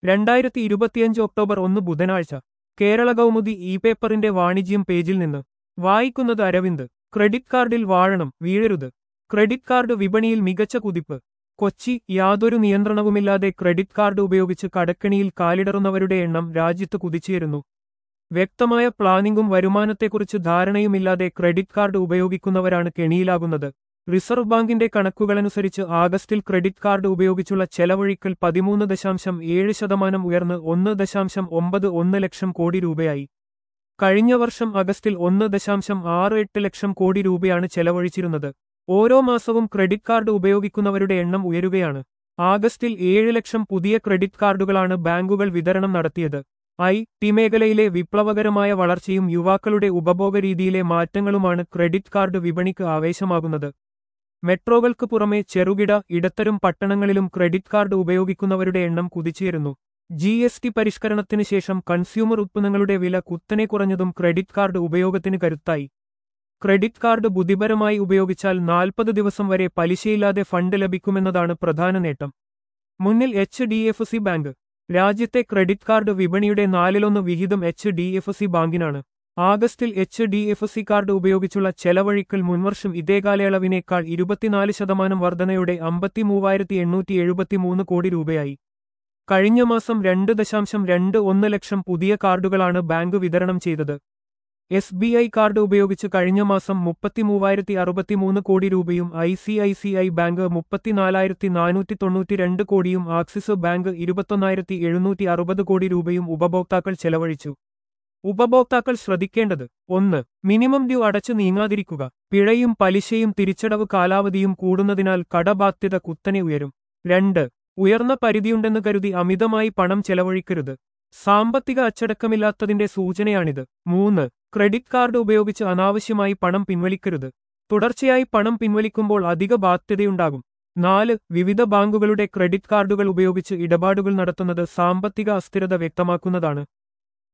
രണ്ടായിരത്തി ഇരുപത്തിയഞ്ച് ഒക്ടോബർ ഒന്ന് ബുധനാഴ്ച കേരള കൗമുദി ഇ പേപ്പറിന്റെ വാണിജ്യം പേജിൽ നിന്ന് വായിക്കുന്നത് അരവിന്ദ് ക്രെഡിറ്റ് കാർഡിൽ വാഴണം വീഴരുത് ക്രെഡിറ്റ് കാർഡ് വിപണിയിൽ മികച്ച കുതിപ്പ് കൊച്ചി യാതൊരു നിയന്ത്രണവുമില്ലാതെ ക്രെഡിറ്റ് കാർഡ് ഉപയോഗിച്ച് കടക്കെണിയിൽ കാലിടറുന്നവരുടെ എണ്ണം രാജ്യത്ത് കുതിച്ചുയരുന്നു വ്യക്തമായ പ്ലാനിംഗും വരുമാനത്തെക്കുറിച്ച് ധാരണയുമില്ലാതെ ക്രെഡിറ്റ് കാർഡ് ഉപയോഗിക്കുന്നവരാണ് കെണിയിലാകുന്നത് റിസർവ് ബാങ്കിന്റെ കണക്കുകളനുസരിച്ച് ആഗസ്റ്റിൽ ക്രെഡിറ്റ് കാർഡ് ഉപയോഗിച്ചുള്ള ചെലവഴിക്കൽ പതിമൂന്ന് ദശാംശം ഏഴ് ശതമാനം ഉയർന്ന് ഒന്ന് ദശാംശം ഒമ്പത് ഒന്ന് ലക്ഷം കോടി രൂപയായി കഴിഞ്ഞ വർഷം അഗസ്റ്റിൽ ഒന്ന് ദശാംശം ആറ് എട്ട് ലക്ഷം കോടി രൂപയാണ് ചെലവഴിച്ചിരുന്നത് ഓരോ മാസവും ക്രെഡിറ്റ് കാർഡ് ഉപയോഗിക്കുന്നവരുടെ എണ്ണം ഉയരുകയാണ് ആഗസ്റ്റിൽ ഏഴ് ലക്ഷം പുതിയ ക്രെഡിറ്റ് കാർഡുകളാണ് ബാങ്കുകൾ വിതരണം നടത്തിയത് ഐ ടി മേഖലയിലെ വിപ്ലവകരമായ വളർച്ചയും യുവാക്കളുടെ ഉപഭോഗ രീതിയിലെ മാറ്റങ്ങളുമാണ് ക്രെഡിറ്റ് കാർഡ് വിപണിക്ക് ആവേശമാകുന്നത് മെട്രോകൾക്ക് പുറമെ ചെറുകിട ഇടത്തരം പട്ടണങ്ങളിലും ക്രെഡിറ്റ് കാർഡ് ഉപയോഗിക്കുന്നവരുടെ എണ്ണം കുതിച്ചുയരുന്നു ജി എസ് ടി പരിഷ്കരണത്തിന് ശേഷം കൺസ്യൂമർ ഉത്പന്നങ്ങളുടെ വില കുത്തനെ കുറഞ്ഞതും ക്രെഡിറ്റ് കാർഡ് ഉപയോഗത്തിന് കരുത്തായി ക്രെഡിറ്റ് കാർഡ് ബുദ്ധിപരമായി ഉപയോഗിച്ചാൽ നാൽപ്പത് ദിവസം വരെ പലിശയില്ലാതെ ഫണ്ട് ലഭിക്കുമെന്നതാണ് പ്രധാന നേട്ടം മുന്നിൽ H D F C bank രാജ്യത്തെ ക്രെഡിറ്റ് കാർഡ് വിപണിയുടെ നാലിലൊന്ന് വിഹിതം എച്ച് ഡി എഫ് സി ബാങ്കിനാണ് ആഗസ്റ്റിൽ H D F C card ഉപയോഗിച്ചുള്ള ചെലവഴിക്കൽ മുൻവർഷം ഇതേ കാലയളവിനേക്കാൾ ഇരുപത്തിനാല് ശതമാനം വർധനയോടെ അമ്പത്തിമൂവായിരത്തി എണ്ണൂറ്റി എഴുപത്തിമൂന്ന് കോടി രൂപയായി കഴിഞ്ഞ മാസം രണ്ട് ദശാംശം രണ്ട് ഒന്ന് ലക്ഷം പുതിയ കാർഡുകളാണ് ബാങ്ക് വിതരണം ചെയ്തത് എസ് ബി ഐ കാർഡ് ഉപയോഗിച്ച് കഴിഞ്ഞ മാസം മുപ്പത്തിമൂവായിരത്തി അറുപത്തിമൂന്ന് കോടി രൂപയും I C I C I bank മുപ്പത്തിനാലായിരത്തി നാനൂറ്റി തൊണ്ണൂറ്റിരണ്ട് കോടിയും ആക്സിസ് ബാങ്ക് ഇരുപത്തൊന്നായിരത്തി എഴുന്നൂറ്റി അറുപത് കോടി രൂപയും ഉപഭോക്താക്കൾ ചെലവഴിച്ചു ഉപഭോക്താക്കൾ ശ്രദ്ധിക്കേണ്ടത് ഒന്ന് മിനിമം ഡ്യൂ അടച്ചു നീങ്ങാതിരിക്കുക പിഴയും പലിശയും തിരിച്ചടവ് കാലാവധിയും കൂടുന്നതിനാൽ കടബാധ്യത കുത്തനെ ഉയരും രണ്ട് ഉയർന്ന പരിധിയുണ്ടെന്ന് കരുതി അമിതമായി പണം ചെലവഴിക്കരുത് സാമ്പത്തിക അച്ചടക്കമില്ലാത്തതിന്റെ സൂചനയാണിത് മൂന്ന് ക്രെഡിറ്റ് കാർഡ് ഉപയോഗിച്ച് അനാവശ്യമായി പണം പിൻവലിക്കരുത് തുടർച്ചയായി പണം പിൻവലിക്കുമ്പോൾ അധിക ബാധ്യതയുണ്ടാകും നാല് വിവിധ ബാങ്കുകളുടെ ക്രെഡിറ്റ് കാർഡുകൾ ഉപയോഗിച്ച് ഇടപാടുകൾ നടത്തുന്നത് സാമ്പത്തിക അസ്ഥിരത വ്യക്തമാക്കുന്നതാണ്